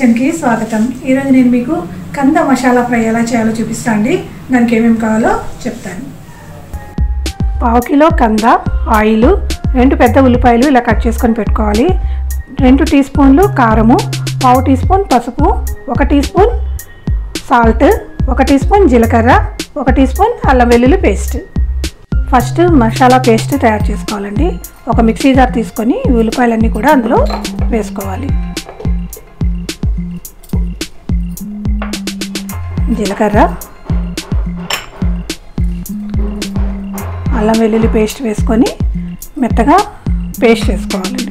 కిచెన్కి స్వాగతం ఈరోజు నేను మీకు కంద మసాలా ఫ్రై ఎలా చేయాలో చూపిస్తా అండి దానికి ఏమేమి కావాలో చెప్తాను పావు కిలో కంద ఆయిల్ రెండు పెద్ద ఉల్లిపాయలు ఇలా కట్ చేసుకొని పెట్టుకోవాలి రెండు టీ స్పూన్లు కారము పావు టీ స్పూన్ పసుపు ఒక టీ స్పూన్ సాల్ట్ ఒక టీ స్పూన్ జీలకర్ర ఒక టీ స్పూన్ అల్లం వెల్లుల్లి పేస్ట్ ఫస్ట్ మసాలా పేస్ట్ తయారు చేసుకోవాలండి ఒక మిక్సీ జార్ తీసుకొని ఈ ఉల్లిపాయలన్నీ కూడా అందులో వేసుకోవాలి జీలకర్ర అల్లం వెల్లుల్లి పేస్ట్ వేసుకొని మెత్తగా పేస్ట్ చేసుకోవాలండి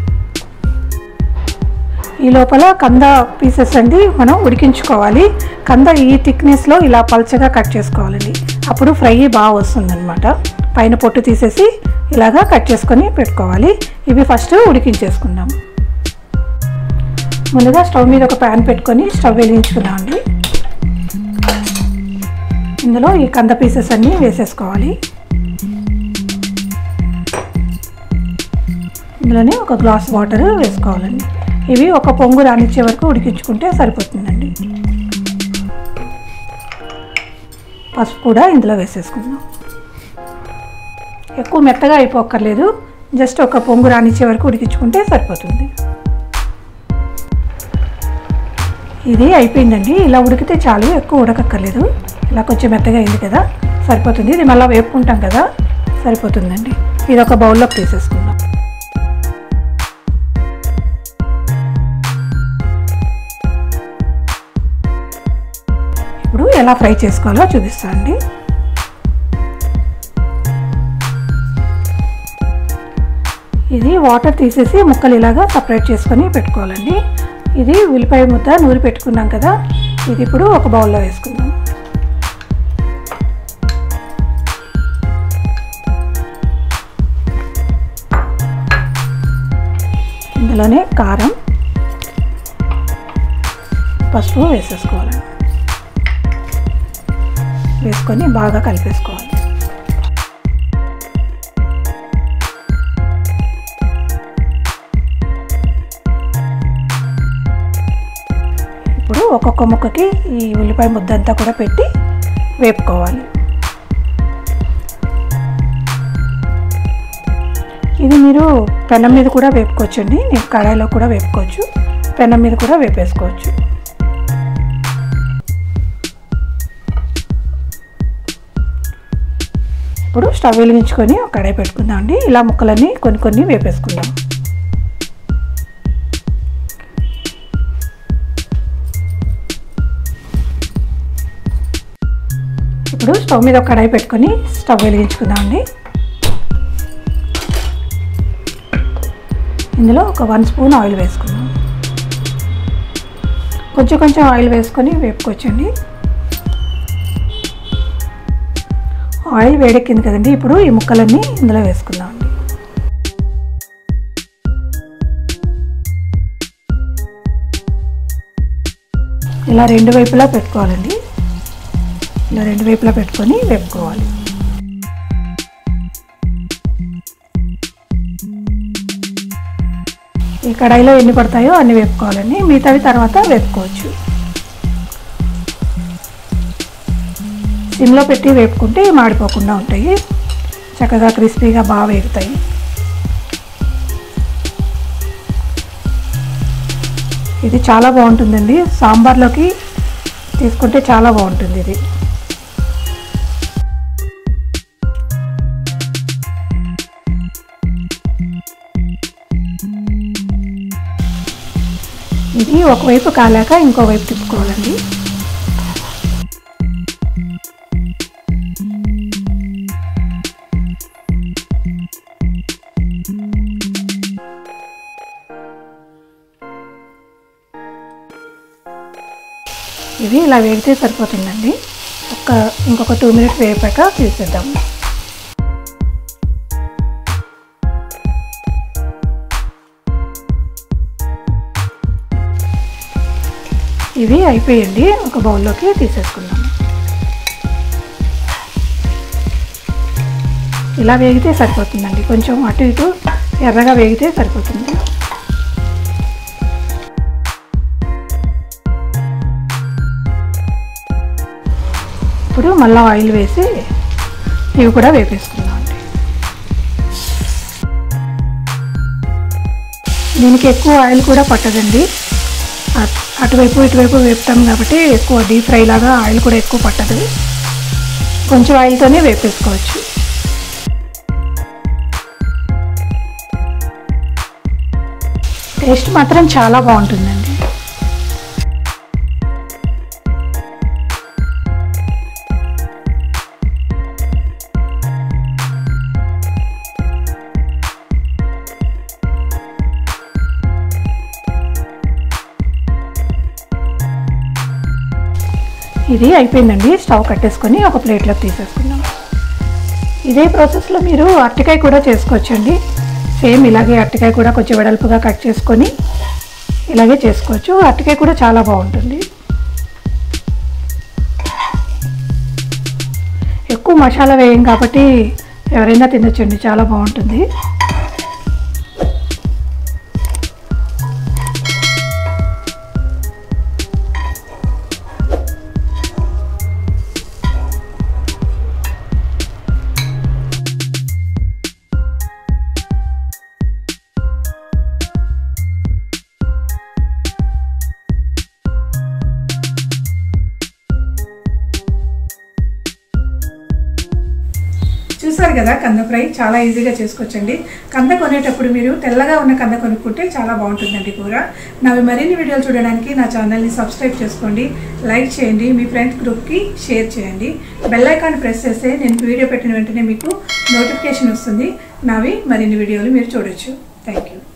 ఈ లోపల కంద పీసెస్ అండి మనం ఉడికించుకోవాలి కంద ఈ థిక్నెస్లో ఇలా పల్చగా కట్ చేసుకోవాలండి అప్పుడు ఫ్రై బాగా వస్తుందన్నమాట పైన పొట్టు తీసేసి ఇలాగా కట్ చేసుకొని పెట్టుకోవాలి ఇవి ఫస్ట్ ఉడికించేసుకుందాం ముందుగా స్టవ్ మీద ఒక ప్యాన్ పెట్టుకొని స్టవ్ వెలిగించుకుందామండి ఇందులో ఈ కంద పీసెస్ అన్నీ వేసేసుకోవాలి ఇందులోనే ఒక గ్లాస్ వాటర్ వేసుకోవాలండి ఇవి ఒక పొంగు రానిచ్చే వరకు ఉడికించుకుంటే సరిపోతుందండి పసుపు కూడా ఇందులో వేసేసుకుందాం ఎక్కువ మెత్తగా అయిపోక్కర్లేదు జస్ట్ ఒక పొంగు రానిచ్చే వరకు ఉడికించుకుంటే సరిపోతుంది ఇది అయిపోయిందండి ఇలా ఉడికితే చాలు ఎక్కువ ఉడకక్కర్లేదు ఇలా కొంచెం మెత్తగా అయింది కదా సరిపోతుంది ఇది మళ్ళీ వేపుకుంటాం కదా సరిపోతుందండి ఇది ఒక బౌల్లోకి తీసేసుకుందాం ఇప్పుడు ఎలా ఫ్రై చేసుకోవాలో చూపిస్తాను అండి ఇది వాటర్ తీసేసి ముక్కలు ఇలాగా సపరేట్ చేసుకొని పెట్టుకోవాలండి ఇది ఉల్లిపాయ ముద్ద నూరి పెట్టుకున్నాం కదా ఇది ఇప్పుడు ఒక బౌల్లో వేసుకుందాం ఇందులోనే కారం పసుపు వేసేసుకోవాలి వేసుకొని బాగా కలిపేసుకోవాలి ఇప్పుడు ఒక్కొక్క ముక్కకి ఈ ఉల్లిపాయ ముద్ద అంతా కూడా పెట్టి వేపుకోవాలి ఇది మీరు పెనం మీద కూడా వేపుకోవచ్చండి నేను కడాయిలో కూడా వేపుకోవచ్చు పెనం మీద కూడా వేపేసుకోవచ్చు ఇప్పుడు స్టవ్ వెలిగించుకొని ఒక కడాయి పెట్టుకుందాం అండి ఇలా ముక్కలన్నీ కొన్ని కొన్ని వేపేసుకుందాం ఇప్పుడు స్టవ్ మీద ఒక కడాయి పెట్టుకొని స్టవ్ వెలిగించుకుందాం అండి ఇందులో ఒక వన్ స్పూన్ ఆయిల్ వేసుకుందాం కొంచెం కొంచెం ఆయిల్ వేసుకొని వేపుకోవచ్చండి ఆయిల్ వేడెక్కింది కదండి ఇప్పుడు ఈ ముక్కలన్నీ ఇందులో వేసుకుందాం అండి ఇలా రెండు వైపులా పెట్టుకోవాలండి ఇలా రెండు వైపులా పెట్టుకొని వేపుకోవాలి ఈ కడాయిలో ఎన్ని పడతాయో అన్ని వేపుకోవాలండి మిగతావి తర్వాత వేపుకోవచ్చు సిమ్లో పెట్టి వేపుకుంటే మాడిపోకుండా ఉంటాయి చక్కగా క్రిస్పీగా బాగా వేగుతాయి ఇది చాలా బాగుంటుందండి సాంబార్లోకి తీసుకుంటే చాలా బాగుంటుంది ఇది ఇది ఒకవైపు కాలాక ఇంకోవైపు తిప్పుకోవాలండి ఇవి ఇలా వేగితే సరిపోతుందండి ఒక ఇంకొక టూ మినిట్స్ వేపాక తీసేద్దాం ఇవి అయిపోయండి ఒక బౌల్లోకి తీసేసుకుందాం ఇలా వేగితే సరిపోతుందండి కొంచెం అటు ఇటు ఎర్రగా వేగితే సరిపోతుంది ఇప్పుడు మళ్ళీ ఆయిల్ వేసి ఇవి కూడా వేపేసుకుందాం అండి దీనికి ఎక్కువ ఆయిల్ కూడా పట్టదండి అట్- అటువైపు ఇటువైపు వేపుతాం కాబట్టి ఎక్కువ డీప్ ఫ్రై లాగా ఆయిల్ కూడా ఎక్కువ పట్టదు కొంచెం ఆయిల్తోనే వేపేసుకోవచ్చు టేస్ట్ మాత్రం చాలా బాగుంటుందండి ఇది అయిపోయిందండి స్టవ్ కట్టేసుకొని ఒక ప్లేట్లోకి తీసేసుకుందాం ఇదే ప్రాసెస్లో మీరు అరటికాయ కూడా చేసుకోవచ్చండి సేమ్ ఇలాగే అరటికాయ కూడా కొంచెం వెడల్పుగా కట్ చేసుకొని ఇలాగే చేసుకోవచ్చు అరటికాయ కూడా చాలా బాగుంటుంది ఎక్కువ మసాలా వేయం కాబట్టి ఎవరైనా తినొచ్చండి చాలా బాగుంటుంది చూసారు కదా కంద ఫ్రై చాలా ఈజీగా చేసుకోవచ్చండి కంద కొనేటప్పుడు మీరు తెల్లగా ఉన్న కంద కొనుక్కుంటే చాలా బాగుంటుందండి కూర నావి మరిన్ని వీడియోలు చూడడానికి నా ఛానల్ని సబ్స్క్రైబ్ చేసుకోండి లైక్ చేయండి మీ ఫ్రెండ్స్ గ్రూప్కి షేర్ చేయండి బెల్ ఐకాన్ ప్రెస్ చేస్తే నేను వీడియో పెట్టిన వెంటనే మీకు నోటిఫికేషన్ వస్తుంది నావి మరిన్ని వీడియోలు మీరు చూడొచ్చు థ్యాంక్ యూ